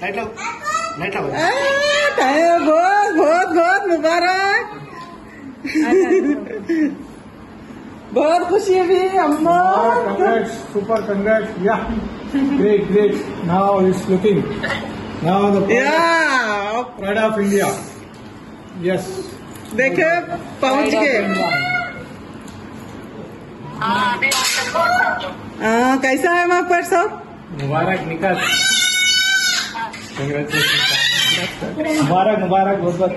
Light लाओ light लाओ आ, कहे- बहुत बहुत बहुत मुबारक बहुत खुशी है भी अम्मा congrats, super congrats. Yeah, great, great. Now it's looking. Now the pride, या pride of India. Yes. देखे पहुंच गए हाँ, कैसा है वहाँ पर सब मुबारक निकल मुबारक मुबारक बहुत बहुत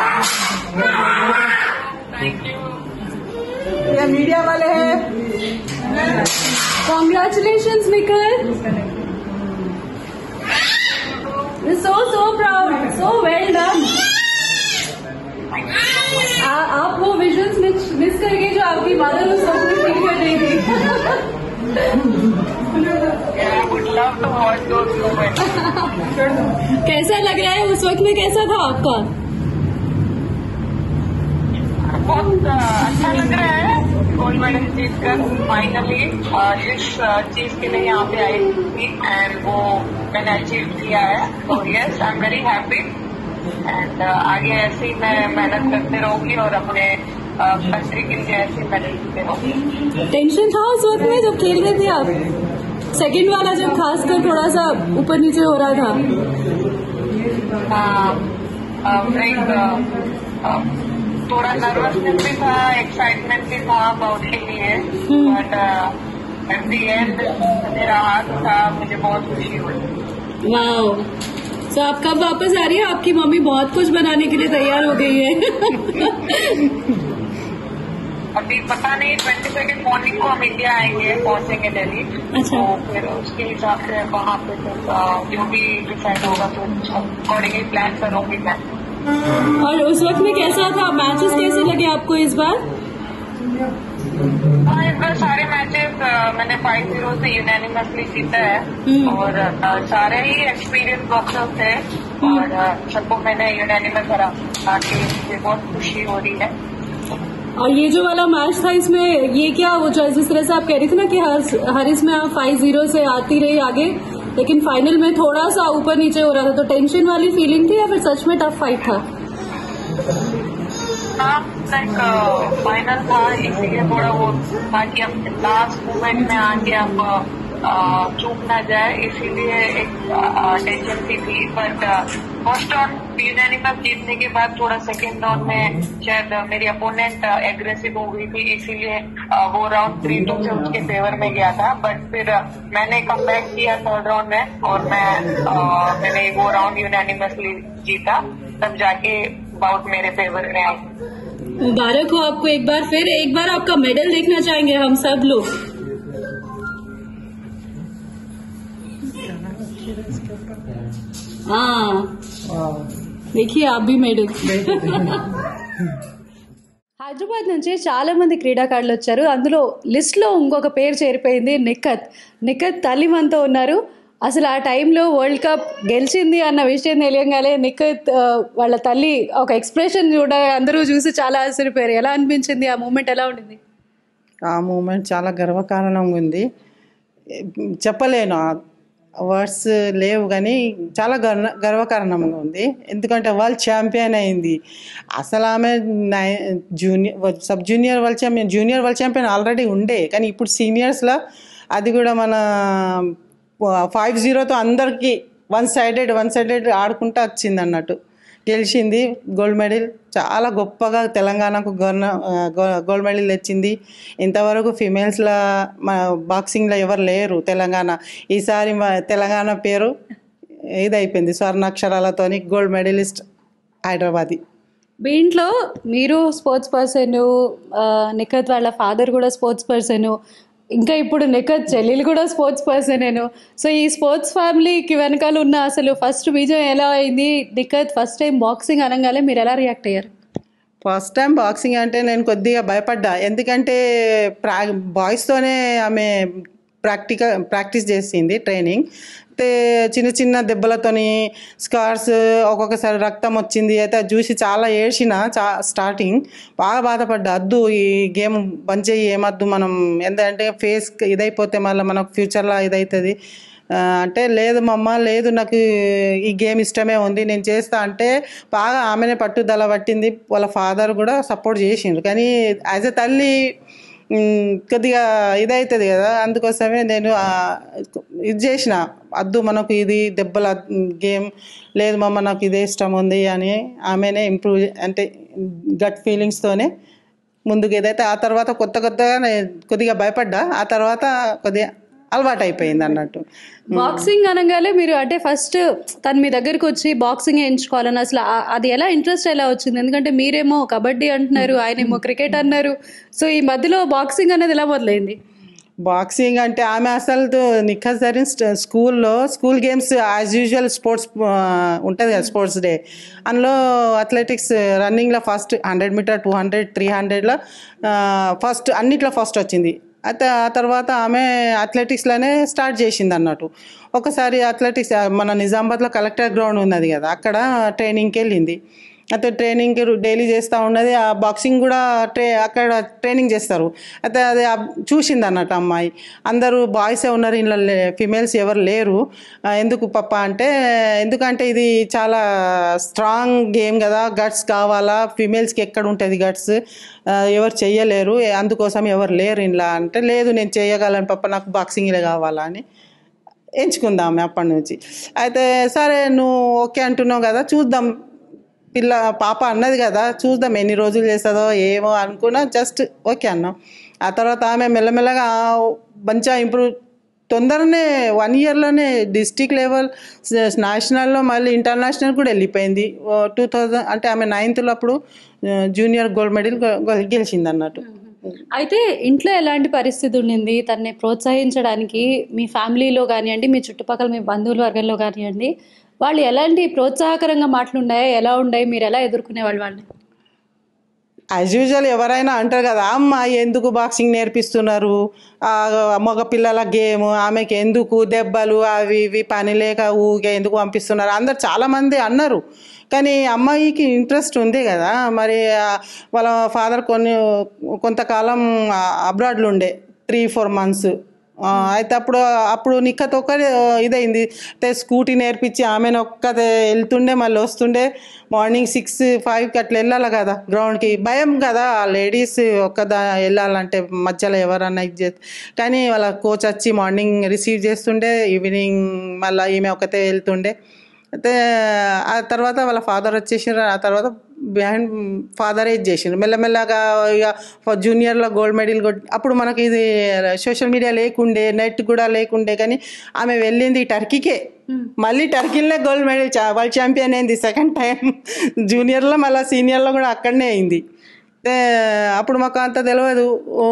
ये मीडिया वाले हैं Congratulations, Nikhil. We're so so proud. So well done. आ, आप वो विजन्स मिस मिस कर गए जो आपकी मदर उस वक्त में फील कर रही थी कैसा लग रहा है उस वक्त में कैसा था आपका बहुत अ, अच्छा लग रहा है गोल्ड मेडल जीत कर फाइनली इस चीज के लिए यहाँ पे आई थी एंड वो मैंने अचीव किया है तो yes I am very happy and आगे ऐसे ही मैं मेहनत करते रहूंगी और अपने कंट्री के लिए ऐसे मेडल जीते रहूंगी टेंशन था उस वक्त में जब खेल रहे थे आप सेकंड वाला जब खासकर थोड़ा सा ऊपर नीचे हो रहा था लाइक थोड़ा नर्वसनेस भी था एक्साइटमेंट भी था अबाउट के लिए बट एट द एंड मेरा हाथ था मुझे बहुत खुशी हुई वाओ सो आप कब वापस आ रही है आपकी मम्मी बहुत कुछ बनाने के लिए तैयार हो गई है अभी पता नहीं ट्वेंटी सेकेंड मॉर्निंग को हम इंडिया आएंगे पहुंचेंगे दिल्ली अच्छा। तो फिर उसके हिसाब से वहाँ पे फिर अ, जो भी डिसाइड होगा तो अकॉर्डिंगली प्लान करूंगी मैं और उस वक्त में कैसा था मैचेस कैसे लगे आपको इस बार हाँ इस बार सारे मैचेस मैंने फाइव जीरो से यूनानिमसली जीता है हम्म। और अ, सारे ही एक्सपीरियंस बॉक्सर्स थे और अ, सबको मैंने यूनानिमस हरा आके मुझे बहुत खुशी हो रही है और ये जो वाला मैच था इसमें ये क्या वो जो जिस तरह से आप कह रही थी ना कि हर हर इसमें आप फाइव जीरो से आती रही आगे लेकिन फाइनल में थोड़ा सा ऊपर नीचे हो रहा था तो टेंशन वाली फीलिंग थी या फिर सच में टफ फाइट था हाँ लाइक फाइनल था इसीलिए थोड़ा वो था कि अब लास्ट मोमेंट में आके अब अ, चूक ना जाए इसीलिए एक टेंशन सी थी बट फर्स्ट राउंड यूनानिमस जीतने के बाद थोड़ा सेकेंड राउंड में शायद मेरी अपोनेंट एग्रेसिव हो गई थी इसीलिए अ, वो राउंड थ्री टू से उसके फेवर में गया था बट फिर अ, मैंने कम बैक किया थर्ड राउंड में और मैं अ, मैंने वो राउंड यूनानिमसली जीता तब जाके बाउट मेरे फेवर में आई मुबारक हो आपको एक बार फिर एक बार आपका मेडल देखना चाहेंगे हम सब लोग हाँ देखिए आप भी मेडल హైదరాబాద్ నుంచి చాలా మంది క్రీడాకారులు వచ్చారు అందులో లిస్ట్లో ఇంకొక పేరు చేరిపోయింది నిఖత్ నిఖత్ తల్లి మనతో ఉన్నారు అసలు ఆ టైంలో వరల్డ్ కప్ గెలిచింది అన్న విషయం తెలియగానే నిఖత్ ఆ, వాళ్ళ తల్లి ఒక ఎక్స్ప్రెషన్ చూడ అందరూ చూసి చాలా ఆశ్చర్యపోయారు ఎలా అనిపించింది ఆ మూమెంట్ ఎలా ఉండింది ఆ మూమెంట్ చాలా గర్వకారణంగా ఉంది చెప్పలేను వర్డ్స్ లేవు కానీ చాలా గర్వ గర్వకారణంగా ఉంది ఎందుకంటే వరల్డ్ ఛాంపియన్ అయింది అసలు ఆమె నై junior sub junior world champion junior world champion already ఉండే కానీ ఇప్పుడు సీనియర్స్లో అది కూడా మన ఫైవ్ జీరోతో అందరికీ వన్ సైడెడ్ వన్ సైడెడ్ ఆడుకుంటూ వచ్చింది అన్నట్టు గెలిచింది గోల్డ్ మెడల్ చాలా గొప్పగా తెలంగాణకు గవర్న గోల్డ్ మెడల్ తెచ్చింది ఇంతవరకు ఫిమేల్స్లో మా బాక్సింగ్లో ఎవరు లేరు తెలంగాణ ఈసారి మా తెలంగాణ పేరు ఇదైపోయింది స్వర్ణాక్షరాలతోని గోల్డ్ మెడలిస్ట్ హైదరాబాదీ మీ ఇంట్లో మీరు స్పోర్ట్స్ పర్సన్ నిఖత్ వాళ్ళ ఫాదర్ కూడా స్పోర్ట్స్ పర్సన్ ఇంకా ఇప్పుడు నిఖత్ చెల్లెలు కూడా స్పోర్ట్స్ పర్సనేను సో ఈ స్పోర్ట్స్ ఫ్యామిలీకి వెనకాల ఉన్న అసలు ఫస్ట్ బీజం ఎలా అయింది నిఖత్ ఫస్ట్ టైం బాక్సింగ్ అనగానే మీరు ఎలా రియాక్ట్ అయ్యారు ఫస్ట్ టైం బాక్సింగ్ అంటే నేను కొద్దిగా భయపడ్డా ఎందుకంటే ప్రా బాయ్స్తోనే ఆమె ప్రాక్టికల్ ప్రాక్టీస్ చేసింది ట్రైనింగ్ అయితే చిన్న చిన్న దెబ్బలతోని స్కార్స్ ఒక్కొక్కసారి రక్తం వచ్చింది అయితే అది చూసి చాలా ఏడ్చిన చా స్టార్టింగ్ బాగా బాధపడ్డా అద్దు ఈ గేమ్ బంద్ చేయి ఏమద్దు మనం ఎందుకంటే ఫేస్ ఇదైపోతే మళ్ళీ మనకు ఫ్యూచర్లో ఇదవుతుంది ఆ, అంటే లేదు మమ్మ లేదు నాకు ఈ గేమ్ ఇష్టమే ఉంది నేను చేస్తా అంటే బాగా ఆమెనే పట్టుదల పట్టింది వాళ్ళ ఫాదర్ కూడా సపోర్ట్ చేసిండు కానీ యాజ్ ఎ తల్లి మ్, కొద్దిగా ఇదవుతుంది కదా అందుకోసమే నేను ఆ, ఇది చేసిన వద్దు మనకు ఇది దెబ్బల గేమ్ లేదు మమ్మ నాకు ఇదే ఇష్టం ఉంది అని ఆమెనే ఇంప్రూవ్ అంటే గట్ ఫీలింగ్స్తోనే ముందుకు ఏదైతే ఆ తర్వాత కొత్త కొత్తగా నేను కొద్దిగా భయపడ్డా ఆ తర్వాత కొద్దిగా అలవాటు అయిపోయింది అన్నట్టు బాక్సింగ్ అనగానే మీరు అంటే ఫస్ట్ తను మీ దగ్గరికి వచ్చి బాక్సింగ్ ఎంచుకోవాలని అసలు ఆ- అది ఎలా ఇంట్రెస్ట్ ఎలా వచ్చింది ఎందుకంటే మీరేమో కబడ్డీ అంటున్నారు ఆయనేమో క్రికెట్ అన్నారు సో ఈ మధ్యలో బాక్సింగ్ అనేది ఎలా మొదలైంది బాక్సింగ్ అంటే ఆమె అసలు నిఖత్ జరీన్ స్ట్- స్కూల్లో school games as usual sports ఉంటుంది కదా స్పోర్ట్స్ డే అందులో అథ్లెటిక్స్ రన్నింగ్లో first hundred metre two hundred three హండ్రెడ్లో ఫస్ట్ అన్నిట్లో ఫస్ట్ వచ్చింది అయితే ఆ తర్వాత ఆమె అథ్లెటిక్స్లోనే స్టార్ట్ చేసింది అన్నట్టు ఒకసారి అథ్లెటిక్స్ మన నిజామాబాద్లో కలెక్టర్ గ్రౌండ్ ఉన్నది కదా అక్కడ ట్రైనింగ్కి వెళ్ళింది అయితే ట్రైనింగ్ డైలీ చేస్తూ ఉన్నది ఆ బాక్సింగ్ కూడా ట్రే అక్కడ ట్రైనింగ్ చేస్తారు అయితే అది ఆ- చూసింది అన్నట్టు అమ్మాయి అందరూ బాయ్సే ఉన్నారు ఇంట్లో ఫిమేల్స్ ఎవరు లేరు ఆ, ఎందుకు పప్ప అంటే ఎందుకంటే ఇది చాలా స్ట్రాంగ్ గేమ్ కదా గట్స్ కావాలా ఫిమేల్స్కి ఎక్కడ ఉంటుంది గట్స్ ఎవరు చెయ్యలేరు ఏ- అందుకోసం ఎవరు లేరు ఇంట్లో అంటే లేదు నేను చేయగలను పప్ప నాకు బాక్సింగ్లే కావాలా అని ఎంచుకుందాం అప్పటి నుంచి అయితే సరే నువ్వు ఓకే అంటున్నావు కదా చూద్దాం పిల్ల పాప అన్నది కదా చూద్దాం ఎన్ని రోజులు చేస్తుందో ఏమో అనుకున్నా జస్ట్ ఓకే అన్నాం ఆ తర్వాత ఆమె మెల్లమెల్లగా మంచిగా ఇంప్రూవ్ తొందరనే వన్ ఇయర్లోనే డిస్టిక్ లెవెల్ నేషనల్లో మళ్ళీ ఇంటర్నేషనల్ కూడా వెళ్ళిపోయింది టూ థౌజండ్ అంటే ఆమె నైన్త్లో అప్పుడు జూనియర్ గోల్డ్ మెడల్ గెలిచింది అన్నట్టు అయితే ఇంట్లో ఎలాంటి పరిస్థితి ఉండింది తనని ప్రోత్సహించడానికి మీ ఫ్యామిలీలో కానివ్వండి మీ చుట్టుపక్కల మీ బంధువుల వర్గంలో కానివ్వండి వాళ్ళు ఎలాంటి ప్రోత్సాహకరంగా మాటలు ఉన్నాయా ఎలా ఉన్నాయి మీరు ఎలా ఎదుర్కొనే వాళ్ళు వాళ్ళని యాజ్ యూజువల్ ఎవరైనా అంటారు కదా అమ్మ ఎందుకు బాక్సింగ్ నేర్పిస్తున్నారు ఆ మగ పిల్లల గేమ్ ఆమెకి ఎందుకు దెబ్బలు అవి ఇవి పని లేక ఊగే ఎందుకు పంపిస్తున్నారు అందరు చాలామంది అన్నారు కానీ అమ్మాయికి ఇంట్రెస్ట్ ఉంది కదా మరి ఆ, వాళ్ళ ఫాదర్ కొన్ని కొంతకాలం అబ్రాడ్లో ఉండే త్రీ ఫోర్ మంత్స్ ఆ, అయితే అప్పుడు అప్పుడు నిక్కతో ఒక్కరే ఇదైంది అయితే స్కూటీ నేర్పించి ఆమెను ఒక్కదే వెళ్తుండే మళ్ళీ వస్తుండే మార్నింగ్ సిక్స్ ఫైవ్కి అట్లా వెళ్ళాలి కదా గ్రౌండ్కి భయం కదా లేడీస్ ఒక్కదా వెళ్ళాలంటే మధ్యలో ఎవరన్నా ఇది చేస్తే కానీ వాళ్ళ కోచ్ వచ్చి మార్నింగ్ రిసీవ్ చేస్తుండే ఈవినింగ్ మళ్ళీ ఈమె ఒకతే వెళ్తుండే అయితే ఆ తర్వాత వాళ్ళ ఫాదర్ వచ్చేసారు ఆ తర్వాత బిహైండ్ ఫాదర్ ఏజ్ చేసిండ్రు మెల్లమెల్లగా ఇక జూనియర్లో గోల్డ్ మెడల్ కొట్టి అప్పుడు మనకి ఇది సోషల్ మీడియా లేకుండే నెట్ కూడా లేకుండే కానీ ఆమె వెళ్ళింది టర్కీకే మళ్ళీ టర్కీలోనే గోల్డ్ మెడల్ చా వరల్డ్ ఛాంపియన్ అయింది సెకండ్ టైం జూనియర్లో మళ్ళీ సీనియర్లో కూడా అక్కడనే అయింది అయితే అప్పుడు మాకు అంత తెలియదు ఓ,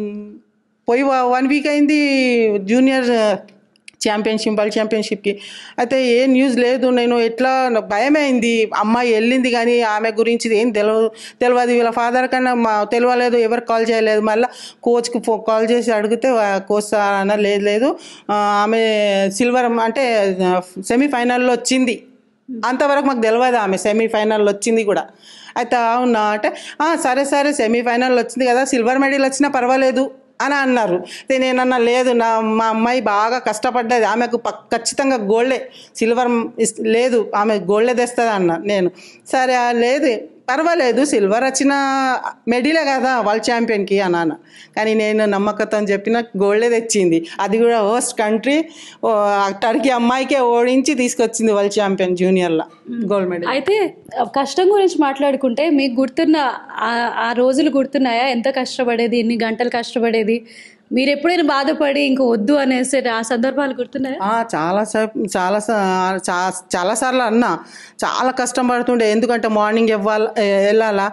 పోయి వన్ వీక్ అయింది జూనియర్ ఛాంపియన్షిప్ వరల్డ్ ఛాంపియన్షిప్కి అయితే ఏ న్యూస్ లేదు నేను ఎట్లా నాకు భయమైంది అమ్మాయి వెళ్ళింది కానీ ఆమె గురించి ఏం తెలియదు తెలియదు వీళ్ళ ఫాదర్ కన్నా మా తెలియలేదు ఎవరు కాల్ చేయలేదు మళ్ళీ కోచ్కి ఫో కాల్ చేసి అడిగితే కోచ్ అన్న లేదు లేదు ఆ, ఆమె సిల్వర్ అంటే సెమీఫైనల్లో వచ్చింది అంతవరకు మాకు తెలియదు ఆమె సెమీఫైనల్ వచ్చింది కూడా అయితే అవునా అంటే "ఆ, సరే సరే సెమీఫైనల్ వచ్చింది కదా సిల్వర్ మెడల్ వచ్చినా పర్వాలేదు అని అన్నారు అయితే నేనన్నా లేదు నా మా అమ్మాయి బాగా కష్టపడ్డది ఆమెకు పక్ ఖచ్చితంగా గోల్డే సిల్వర్ ఇస్- లేదు ఆమె గోల్డే తెస్తుంది అన్న నేను సరే ఆ, లేదు పర్వాలేదు సిల్వర్ వచ్చిన మెడలే కదా వరల్డ్ ఛాంపియన్కి అన్నాను కానీ నేను నమ్మకంతో చెప్పిన గోల్డే తెచ్చింది అది కూడా హోస్ట్ కంట్రీ టర్కీ అమ్మాయికే ఓడించి తీసుకొచ్చింది వరల్డ్ ఛాంపియన్ జూనియర్లో గోల్డ్ మెడల్ అయితే ఆ, కష్టం గురించి మాట్లాడుకుంటే మీకు గుర్తున్న ఆ- ఆ రోజులు గుర్తున్నాయా ఎంత కష్టపడేది ఎన్ని గంటలు కష్టపడేది మీరు ఎప్పుడైనా బాధపడి ఇంక వద్దు అనేసి ఆ సందర్భాలు గుర్తున్నాయా ఆ, చాలా సేపు చాలా సా- చా- చాలా సార్లు అన్నా చాలా కష్టం పడుతుండే ఎందుకంటే మార్నింగ్ ఇవ్వాల వెళ్ళాలా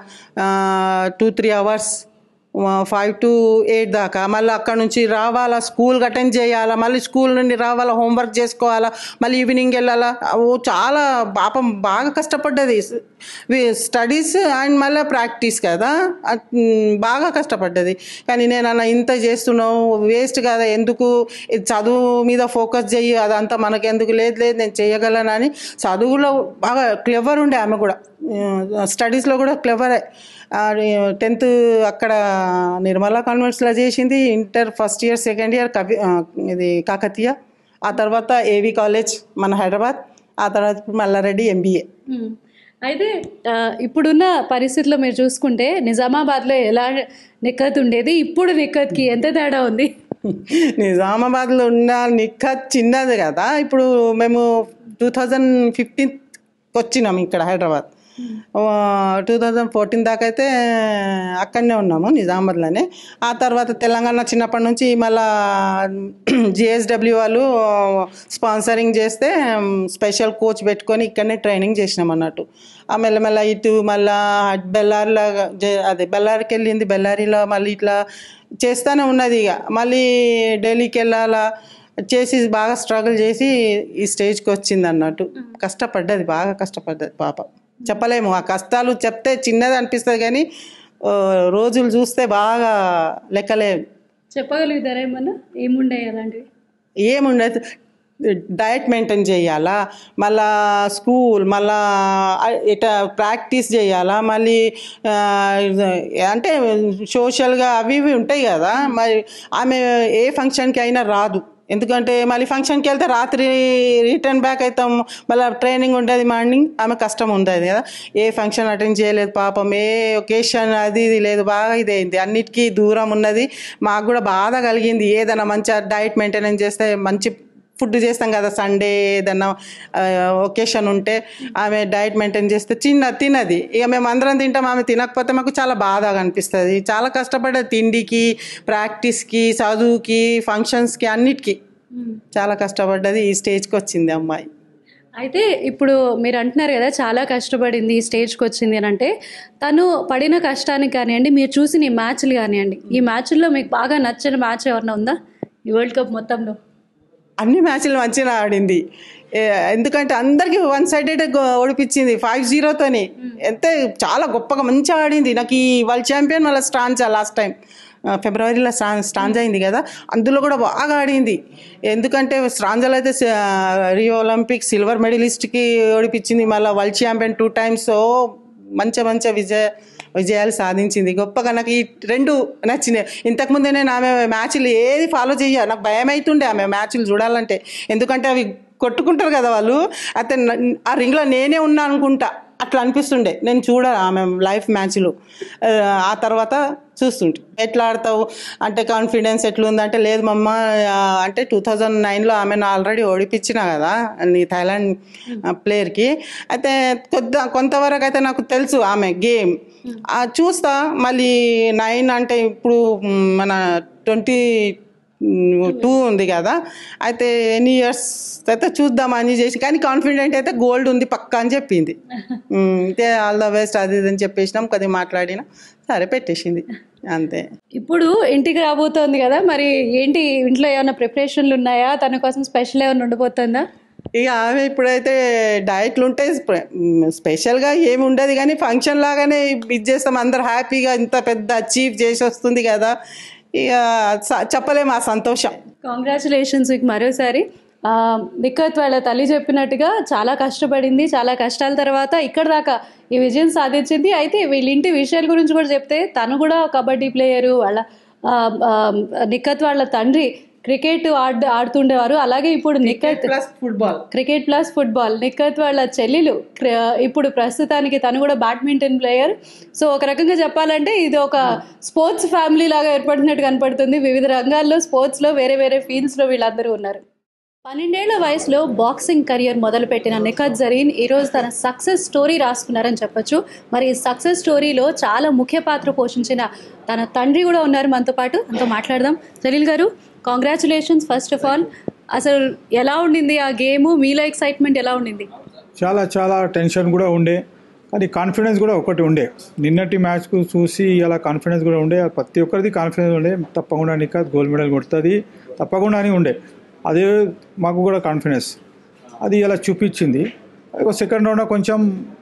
two three hours five to eight దాకా మళ్ళీ అక్కడ నుంచి రావాలా స్కూల్ అటెండ్ చేయాలా మళ్ళీ స్కూల్ నుండి రావాలా హోంవర్క్ చేసుకోవాలా మళ్ళీ ఈవినింగ్ వెళ్ళాలా ఓ చాలా పాపం బాగా కష్టపడ్డది స్టడీస్ అండ్ మళ్ళీ ప్రాక్టీస్ కదా అట్- మ్, బాగా కష్టపడ్డది కానీ నేను అన్న ఇంత చేస్తున్నావు వేస్ట్ కదా ఎందుకు ఇది చదువు మీద ఫోకస్ చెయ్యి అదంతా మనకెందుకు లేదు లేదు నేను చేయగలనని చదువులో బాగా క్లెవర్ ఉండే ఆమె కూడా స్టడీస్లో కూడా క్లెవరే టెన్త్ అక్కడ నిర్మలా కాన్వెంట్స్లో చేసింది inter first year second year కవి ఆ, ఇది కాకతీయ ఆ తర్వాత ఏవి కాలేజ్ మన హైదరాబాద్ ఆ తర్వాత ఇప్పుడు మల్లారెడ్డి ఎంబీఏ మ్మ్. అయితే ఆ, ఇప్పుడున్న పరిస్థితిలో మీరు చూసుకుంటే నిజామాబాద్లో ఎలా నిక్కత్ ఉండేది ఇప్పుడు నిక్కత్కి ఎంత తేడా ఉంది నిజామాబాద్లో ఉన్న నిఖత్ చిన్నది కదా ఇప్పుడు మేము టూ థౌజండ్ ఫిఫ్టీన్ వచ్చినాం ఇక్కడ హైదరాబాద్ టూ థౌజండ్ ఫోర్టీన్ దాకా అయితే అక్కడనే ఉన్నాము నిజామాబాద్లోనే ఆ తర్వాత తెలంగాణ చిన్నప్పటి నుంచి మళ్ళా జిఎస్డబ్ల్యూ వాళ్ళు స్పాన్సరింగ్ చేస్తే స్పెషల్ కోచ్ పెట్టుకొని ఇక్కడనే ట్రైనింగ్ చేసినాం అన్నట్టు ఆ మెల్లమెల్ల ఇటు మళ్ళా బెల్లారిలో జే- అదే బెల్లారికి వెళ్ళింది బెల్లారిలో మళ్ళీ ఇట్లా చేస్తూనే ఉన్నది ఇక మళ్ళీ ఢిల్లీకి వెళ్ళాలా చేసి బాగా స్ట్రగుల్ చేసి ఈ స్టేజ్కి వచ్చింది అన్నట్టు కష్టపడ్డది బాగా కష్టపడ్డది పాప చెప్పలేము ఆ కష్టాలు చెప్తే చిన్నది అనిపిస్తుంది కానీ ఆ, రోజులు చూస్తే బాగా లెక్కలేము చెప్పగలుగుతారా ఏమన్నా ఏముండే అలాంటివి ఏముండదు డయట్ మెయింటైన్ చేయాలా మళ్ళా స్కూల్ మళ్ళా ఇట్లా ప్రాక్టీస్ చేయాలా మళ్ళీ ఆ, అంటే సోషల్గా అవి ఇవి ఉంటాయి కదా మరి ఆమె ఏ ఫంక్షన్కి అయినా రాదు ఎందుకంటే మళ్ళీ ఫంక్షన్కి వెళ్తే రాత్రి రిటర్న్ బ్యాక్ అవుతాం మళ్ళీ ట్రైనింగ్ ఉండేది మార్నింగ్ ఆమె కష్టం ఉండేది కదా ఏ ఫంక్షన్ అటెండ్ చేయలేదు పాపం ఏ ఒకేషన్ అది ఇది లేదు బాగా ఇదైంది అన్నిటికీ దూరం ఉన్నది మాకు కూడా బాధ కలిగింది ఏదైనా మంచిగా డైట్ మెయింటెనెన్స్ చేస్తే మంచి ఫుడ్ చేస్తాం కదా సండే ఏదన్నా ఒకేషన్ ఉంటే ఆమె డైట్ మెయింటైన్ చేస్తే చిన్న తినది ఇక మేము అందరం తింటాం ఆమె తినకపోతే మాకు చాలా బాధగా అనిపిస్తుంది చాలా కష్టపడేది తిండికి ప్రాక్టీస్కి చదువుకి ఫంక్షన్స్కి అన్నిటికీ చాలా కష్టపడ్డది ఈ స్టేజ్కి వచ్చింది అమ్మాయి అయితే ఇప్పుడు మీరు అంటున్నారు కదా చాలా కష్టపడింది ఈ స్టేజ్కి వచ్చింది అని అంటే తను పడిన కష్టానికి కానివ్వండి మీరు చూసిన ఈ మ్యాచ్లు కానివ్వండి ఈ మ్యాచ్ల్లో మీకు బాగా నచ్చిన మ్యాచ్ ఏమన్నా ఉందా ఈ వరల్డ్ కప్ మొత్తంలో అన్ని మ్యాచ్లు మంచిగా ఆడింది ఏ- ఎందుకంటే అందరికీ వన్ సైడెడ్ ఓడిపించింది ఫైవ్ జీరోతోని ఎంత చాలా గొప్పగా మంచిగా ఆడింది నాకు ఈ వరల్డ్ ఛాంపియన్ వాళ్ళ స్టాన్జా లాస్ట్ టైం ఫిబ్రవరిలో స్టా స్టాంజ్ అయింది కదా అందులో కూడా బాగా ఆడింది ఎందుకంటే స్ట్రాంజల్ అయితే స- రియో ఒలింపిక్ సిల్వర్ మెడలిస్ట్కి ఓడిపించింది మళ్ళీ వరల్డ్ ఛాంపియన్ టూ టైమ్స్ మంచి మంచి విజయ విజయాలు సాధించింది గొప్పగా నాకు ఈ రెండు నచ్చినాయి ఇంతకుముందే నేను ఆమె మ్యాచ్లు ఏది ఫాలో చెయ్య నాకు భయం అవుతుండే ఆమె మ్యాచ్లు చూడాలంటే ఎందుకంటే అవి కొట్టుకుంటారు కదా వాళ్ళు అయితే న- ఆ రింగ్లో నేనే ఉన్నా అనుకుంటా అట్లా అనిపిస్తుండే నేను చూడ ఆమె లైఫ్ మ్యాచ్లు ఆ, ఆ తర్వాత చూస్తుంటే ఎట్లా ఆడతావు అంటే కాన్ఫిడెన్స్ ఎట్లుంది అంటే లేదు మమ్మ ఆ, అంటే టూ థౌజండ్ నైన్లో ఆమెను ఆల్రెడీ ఓడిపించిన కదా నీ థైలాండ్ ప్లేయర్కి అయితే కొద్ద కొంతవరకు అయితే నాకు తెలుసు ఆమె గేమ్ ఆ, చూస్తా మళ్ళీ నైన్ అంటే ఇప్పుడు మ్, మన ట్వంటీ టూ ఉంది కదా అయితే ఎన్ని ఇయర్స్ అయితే చూద్దాం అని చేసి కానీ కాన్ఫిడెంట్ అయితే గోల్డ్ ఉంది పక్కా అని చెప్పింది మ్, అయితే ఆల్ ద బెస్ట్ అది ఇది అని చెప్పేసినాం కొద్దిగా మాట్లాడినా సరే పెట్టేసింది అంతే ఇప్పుడు ఇంటికి రాబోతోంది కదా మరి ఏంటి ఇంట్లో ఏమైనా ప్రిపరేషన్లు ఉన్నాయా తన కోసం స్పెషల్ ఏమైనా ఉండబోతుందా ఇక ఆమె ఇప్పుడైతే డైట్లు ఉంటే స్పె- మ్, స్పెషల్గా ఏమి ఉండదు కానీ ఫంక్షన్ లాగానే ఇది చేస్తాం అందరు హ్యాపీగా ఇంత పెద్ద అచీవ్ చేసి వస్తుంది కదా ఇక స- చెప్పలేము ఆ సంతోషం కాంగ్రాచులేషన్స్ మీకు మరోసారి ఆ, దిక్కత్ వాళ్ళ తల్లి చెప్పినట్టుగా చాలా కష్టపడింది చాలా కష్టాల తర్వాత ఇక్కడ దాకా ఈ విజయం సాధించింది అయితే వీళ్ళింటి విషయాల గురించి కూడా చెప్తే తను కూడా కబడ్డీ ప్లేయరు వాళ్ళ ఆ, ఆ, నిక్కత్ వాళ్ళ తండ్రి క్రికెట్ ఆడ్ ఆడుతుండేవారు అలాగే ఇప్పుడు Nikhat plus football cricket plus football Nikhat వాళ్ళ చెల్లెలు క్ర- ఇప్పుడు ప్రస్తుతానికి తను కూడా బ్యాడ్మింటన్ ప్లేయర్ సో ఒక రకంగా చెప్పాలంటే ఇది ఒక స్పోర్ట్స్ ఫ్యామిలీ లాగా ఏర్పడినట్టు కనపడుతుంది వివిధ రంగాల్లో స్పోర్ట్స్లో వేరే వేరే ఫీల్డ్స్లో వీళ్ళందరూ ఉన్నారు పన్నెండేళ్ల వయసులో బాక్సింగ్ కెరియర్ మొదలుపెట్టిన నిఖత్ జరీన్ ఈరోజు తన సక్సెస్ స్టోరీ రాసుకున్నారని చెప్పొచ్చు మరి ఈ సక్సెస్ స్టోరీలో చాలా ముఖ్య పాత్ర పోషించిన తన తండ్రి కూడా ఉన్నారు మనతో పాటు అంతా మాట్లాడదాం జలీల్ గారు కాంగ్రాచులేషన్స్ ఫస్ట్ ఆఫ్ ఆల్ అసలు ఎలా ఉండింది ఆ గేమ్ మీలో ఎక్సైట్మెంట్ ఎలా ఉండింది చాలా చాలా టెన్షన్ కూడా ఉండే కానీ కాన్ఫిడెన్స్ కూడా ఒకటి ఉండే నిన్నటి మ్యాచ్కు చూసి ఇలా కాన్ఫిడెన్స్ కూడా ఉండే ప్రతి ఒక్కరిది కాన్ఫిడెన్స్ ఉండే తప్పకుండా నిఖత్ గోల్డ్ మెడల్ కొడుతుంది తప్పకుండా అని ఉండే అదే మాకు కూడా కాన్ఫిడెన్స్ అది ఇలా చూపించింది సెకండ్ రౌండ్ కొంచెం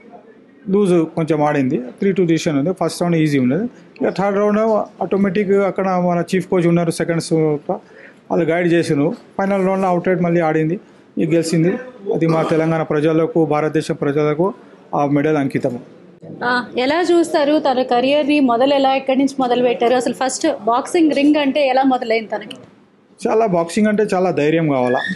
లూజ్ కొంచెం ఆడింది త్రీ టూ డిసిషన్ ఉంది ఫస్ట్ రౌండ్ ఈజీ ఉన్నది ఇక థర్డ్ రౌండ్ ఆటోమేటిక్ అక్కడ మన చీఫ్ కోచ్ ఉన్నారు సెకండ్స్ వాళ్ళు గైడ్ చేసినారు ఫైనల్ రౌండ్లో అవుట్ రైట్ మళ్ళీ ఆడింది ఇక గెలిచింది అది మా తెలంగాణ ప్రజలకు భారతదేశ ప్రజలకు ఆ మెడల్ అంకితం ఆ, ఎలా చూస్తారు తన కెరియర్ని మొదలు ఎలా ఎక్కడి నుంచి మొదలు పెట్టారు అసలు ఫస్ట్ బాక్సింగ్ రింగ్ అంటే ఎలా మొదలైంది తనకి చాలా బాక్సింగ్ అంటే చాలా ధైర్యం కావాలా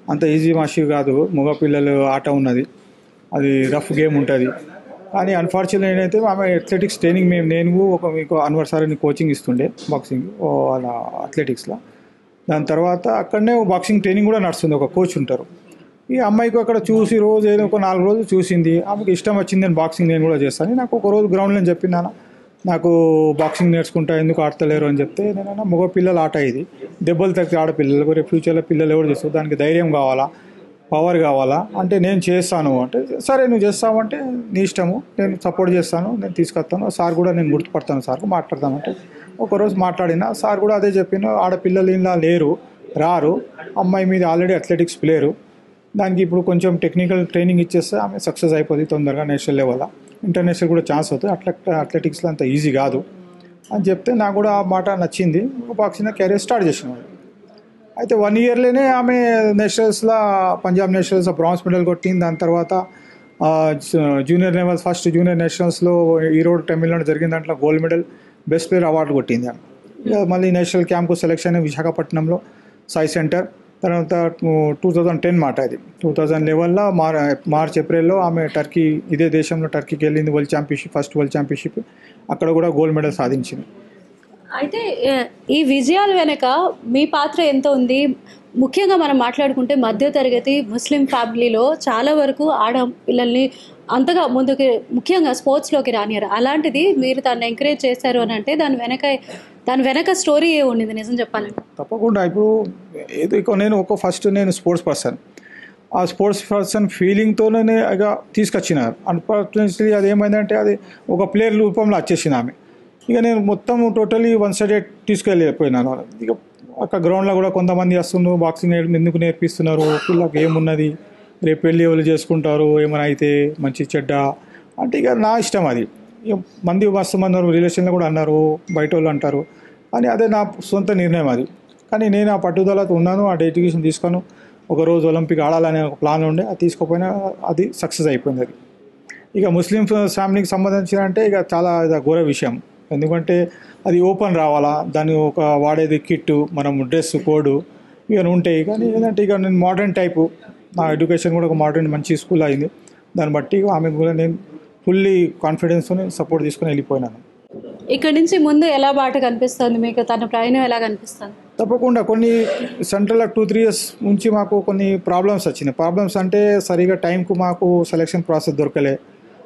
అంత ఈజీ మాషి కాదు మగపిల్లలు ఆట ఉన్నది అది రఫ్ గేమ్ ఉంటుంది కానీ అన్ఫార్చునేట్ ఏంటంటే ఆమె అథ్లెటిక్స్ ట్రైనింగ్ మేము నేను ఒక మీకు అన్వర్ సార్ అని కోచింగ్ ఇస్తుండే బాక్సింగ్ ఓ వాళ్ళ అథ్లెటిక్స్లో దాని తర్వాత అక్కడనే బాక్సింగ్ ట్రైనింగ్ కూడా నడుస్తుంది ఒక కోచ్ ఉంటారు ఈ అమ్మాయికి అక్కడ చూసి రోజు ఏదో ఒక నాలుగు రోజులు చూసింది ఆమెకి ఇష్టం వచ్చింది నేను బాక్సింగ్ నేను కూడా చేస్తాను నాకు ఒక రోజు గ్రౌండ్లో చెప్పినాను నాకు బాక్సింగ్ నేర్చుకుంటా ఎందుకు ఆడతలేరు అని చెప్తే నేను మగ పిల్లల ఆట ఇది దెబ్బలు తగ్గి ఆడపిల్లలకు రేపు ఫ్యూచర్లో పిల్లలు ఎవరు చేస్తారు దానికి ధైర్యం కావాలా పవర్ కావాలా అంటే నేను చేస్తాను అంటే సరే నువ్వు చేస్తావంటే నీ ఇష్టము నేను సపోర్ట్ చేస్తాను నేను తీసుకొస్తాను సార్ కూడా నేను గుర్తుపడతాను సార్ మాట్లాడతానంటే ఒకరోజు మాట్లాడినా సార్ కూడా అదే చెప్పిన ఆడపిల్లలు ఇలా లేరు రారు అమ్మాయి మీద ఆల్రెడీ అథ్లెటిక్స్ ప్లేయరు దానికి ఇప్పుడు కొంచెం టెక్నికల్ ట్రైనింగ్ ఇచ్చేస్తే ఆమె సక్సెస్ అయిపోతుంది తొందరగా నేషనల్ లెవెల్ ఇంటర్నేషనల్ కూడా ఛాన్స్ అవుతుంది అట్లా అథ్లెటిక్స్లో అంత ఈజీ కాదు అని చెప్తే నాకు కూడా ఆ మాట నచ్చింది బాక్సింగ్ కెరీర్ స్టార్ట్ చేసిన అయితే వన్ ఇయర్లోనే ఆమె నేషనల్స్లో పంజాబ్ నేషనల్స్ బ్రాంజ్ మెడల్ కొట్టింది దాని తర్వాత ఆ, జూ- జూనియర్ లెవెల్ ఫస్ట్ జూనియర్ నేషనల్స్లో ఈరోడ్ తమిళనాడు జరిగిన దాంట్లో gold medal best player award కొట్టింది ఆమె ఇక మళ్ళీ నేషనల్ క్యాంప్కు సెలెక్షన్ విశాఖపట్నంలో సాయి సెంటర్ తర్వాత టూ థౌజండ్ టెన్ మాట అది టూ థౌజండ్ లెవెన్లో మార్ మార్చ్ ఏప్రిల్లో ఆమె టర్కీ ఇదే దేశంలో టర్కీకి వెళ్ళింది world championship first world championship అక్కడ కూడా గోల్డ్ మెడల్ సాధించింది అయితే ఏ, ఈ విజయాల వెనక మీ పాత్ర ఎంత ఉంది ముఖ్యంగా మనం మాట్లాడుకుంటే మధ్యతరగతి ముస్లిం ఫ్యామిలీలో చాలా వరకు ఆడ పిల్లల్ని అంతగా ముందుకు ముఖ్యంగా స్పోర్ట్స్లోకి రానియరు అలాంటిది మీరు దాన్ని ఎంకరేజ్ చేశారు అని అంటే దాని వెనక దాని వెనక స్టోరీ ఏ ఉండింది నిజం చెప్పాలంటే తప్పకుండా ఇప్పుడు ఏదో ఇక నేను ఒక ఫస్ట్ నేను స్పోర్ట్స్ పర్సన్ ఆ స్పోర్ట్స్ పర్సన్ ఫీలింగ్తోనే ఇక తీసుకొచ్చినారు అన్ఫార్చునేట్లీ అది ఏమైందంటే అది ఒక ప్లేయర్ రూపంలో వచ్చేసింది ఆమె ఇక నేను మొత్తం టోటలీ వన్ సైడెడ్ తీసుకెళ్ళిపోయినాను ఇక అక్కడ గ్రౌండ్లో కూడా కొంతమంది వస్తున్నారు బాక్సింగ్ నేర్పి ఎందుకు నేర్పిస్తున్నారు పిల్లకి ఏమున్నది రేపు పెళ్ళి ఎవరు చేసుకుంటారు ఏమైనా అయితే మంచి చెడ్డ అంటే ఇక నా ఇష్టం అది ఇక మంది మస్తు మంది ఉన్నారు, రిలేషన్లో కూడా అన్నారు బయట వాళ్ళు అంటారు కానీ అదే నా సొంత నిర్ణయం అది కానీ నేను ఆ పట్టుదలతో ఉన్నాను ఆ డెడికేషన్ తీసుకొని ఒక రోజు ఒలింపిక్ ఆడాలనే ఒక ప్లాన్ ఉండే అది తీసుకోపోయినా అది సక్సెస్ అయిపోయింది అది ఇక ముస్లిం ఫ్యామిలీకి సంబంధించిన అంటే ఇక చాలా ఇది ఘోర విషయం ఎందుకంటే అది ఓపెన్ రావాలా దాని ఒక వాడేది కిట్ మనం డ్రెస్ కోడ్ ఇవన్నీ ఉంటాయి కానీ ఏంటంటే ఇక నేను మోడర్న్ టైపు నా ఎడ్యుకేషన్ కూడా ఒక మోడర్న్ మంచి స్కూల్ అయింది దాన్ని బట్టి ఆమె కూడా నేను ఫుల్లీ కాన్ఫిడెన్స్తో సపోర్ట్ తీసుకొని వెళ్ళిపోయినాను ఇక్కడ నుంచి ముందు ఎలా బాట కనిపిస్తుంది మీకు తన ప్రయాణం ఎలా కనిపిస్తుంది తప్పకుండా కొన్ని సెంట్రల్ టూ త్రీ ఇయర్స్ నుంచి మాకు కొన్ని ప్రాబ్లమ్స్ వచ్చినాయి ప్రాబ్లమ్స్ అంటే సరిగా టైంకు మాకు సెలక్షన్ ప్రాసెస్ దొరకలే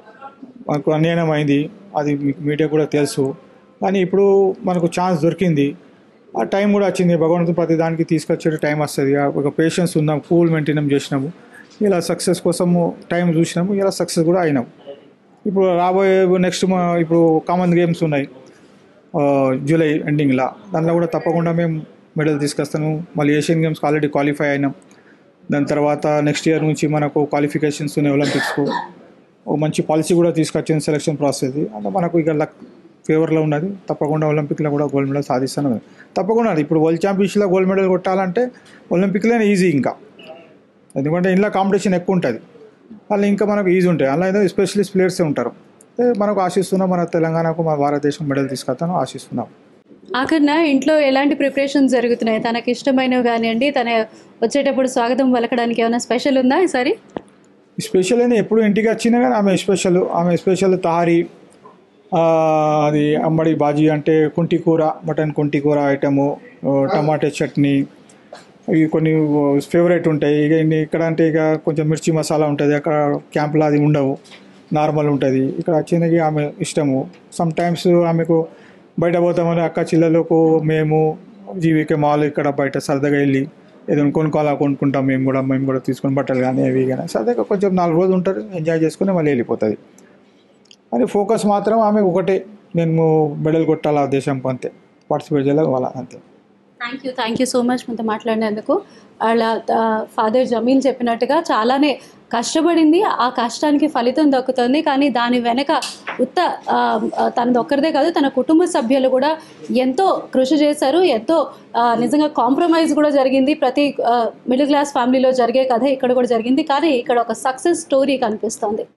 మాకు అన్యాయం అయింది అది మీకు మీడియా కూడా తెలుసు కానీ ఇప్పుడు మనకు ఛాన్స్ దొరికింది ఆ టైం కూడా వచ్చింది భగవంతుడు ప్రతి దానికి తీసుకొచ్చే టైం వస్తుంది ఆ ఒక పేషెన్స్ ఉన్నాం కూల్ మెయింటైన్ చేసినాము ఇలా సక్సెస్ కోసము టైం చూసినాము ఇలా సక్సెస్ కూడా అయినాము ఇప్పుడు రాబోయే నెక్స్ట్ మా ఇప్పుడు కామన్ గేమ్స్ ఉన్నాయి ఆ, జూలై ఎండింగ్లో దానిలో కూడా తప్పకుండా మేము మెడల్ తీసుకొస్తాను మళ్ళీ ఏషియన్ గేమ్స్కి ఆల్రెడీ క్వాలిఫై అయినాం దాని తర్వాత నెక్స్ట్ ఇయర్ నుంచి మనకు క్వాలిఫికేషన్స్ ఉన్నాయి ఒలింపిక్స్కు ఒక మంచి పాలసీ కూడా తీసుకొచ్చింది సెలక్షన్ ప్రాసెస్ అంటే మనకు ఇక లక్ ఫేవర్లో ఉన్నది తప్పకుండా ఒలింపిక్లో కూడా గోల్డ్ మెడల్ సాధిస్తాను తప్పకుండా అది ఇప్పుడు వరల్డ్ ఛాంపియన్షిప్లో గోల్డ్ మెడల్ కొట్టాలంటే ఒలింపిక్లోనే ఈజీ ఇంకా ఎందుకంటే ఇంట్లో కాంపిటీషన్ ఎక్కువ ఉంటుంది వాళ్ళు ఇంకా మనకు ఈజీ ఉంటాయి అలా ఏదో స్పెషలిస్ట్ ప్లేయర్సే ఉంటారు అయితే మనకు ఆశిస్తున్నాం మన తెలంగాణకు మన భారతదేశం మెడల్ తీసుకొస్తాను ఆశిస్తున్నాం ఆఖరిన ఇంట్లో ఎలాంటి ప్రిపరేషన్స్ జరుగుతున్నాయి తనకి ఇష్టమైనవి కానివ్వండి తన వచ్చేటప్పుడు స్వాగతం పలకడానికి ఏమైనా స్పెషల్ ఉందా ఈసారి స్పెషల్ అని ఎప్పుడు ఇంటికి వచ్చినా కానీ ఆమె స్పెషల్ ఆమె స్పెషల్ తాహారీ ఆ, అది అమ్మడి బాజీ అంటే కుంటి కూర మటన్ కుంటి కూర ఐటము ఆ, టమాటా చట్నీ ఇవి కొన్ని ఫేవరెట్ ఉంటాయి ఇక ఇన్ని- ఇక్కడ అంటే ఇక కొంచెం మిర్చి మసాలా ఉంటుంది అక్కడ క్యాంప్లో అది ఉండవు నార్మల్ ఉంటుంది ఇక్కడ వచ్చినది ఆమె ఇష్టము సమ్ టైమ్స్ ఆమెకు బయట పోతామని అక్క చిల్లలకు మేము జీవికే మాల్ ఇక్కడ బయట సరదాగా వెళ్ళి ఏదైనా కొనుక్కోవాలా కొనుక్కుంటాం మేము కూడా మేము కూడా తీసుకొని బట్టలు కానీ అవి కానీ సరదాగా కొంచెం నాలుగు రోజులు ఉంటారు ఎంజాయ్ చేసుకుని మళ్ళీ వెళ్ళిపోతుంది అని ఫోకస్ మాత్రం ఆమె ఒకటే నేను మెడల్ కొట్టాలి ఆ దేశంకు అంతే పార్టిసిపేట్ చేయాలి వాళ్ళ అంతే thank you thank you so much మీతో మాట్లాడినందుకు వాళ్ళ ఫాదర్ జమీల్ చెప్పినట్టుగా చాలానే కష్టపడింది ఆ కష్టానికి ఫలితం దక్కుతుంది కానీ దాని వెనక ఉత్త ఆ, ఆ, తనది ఒక్కరిదే కాదు తన కుటుంబ సభ్యులు కూడా ఎంతో కృషి చేశారు ఎంతో ఆ, నిజంగా కాంప్రమైజ్ కూడా జరిగింది ప్రతి మిడిల్ క్లాస్ ఫ్యామిలీలో జరిగే కథ ఇక్కడ కూడా జరిగింది కానీ ఇక్కడ ఒక సక్సెస్ స్టోరీ కనిపిస్తుంది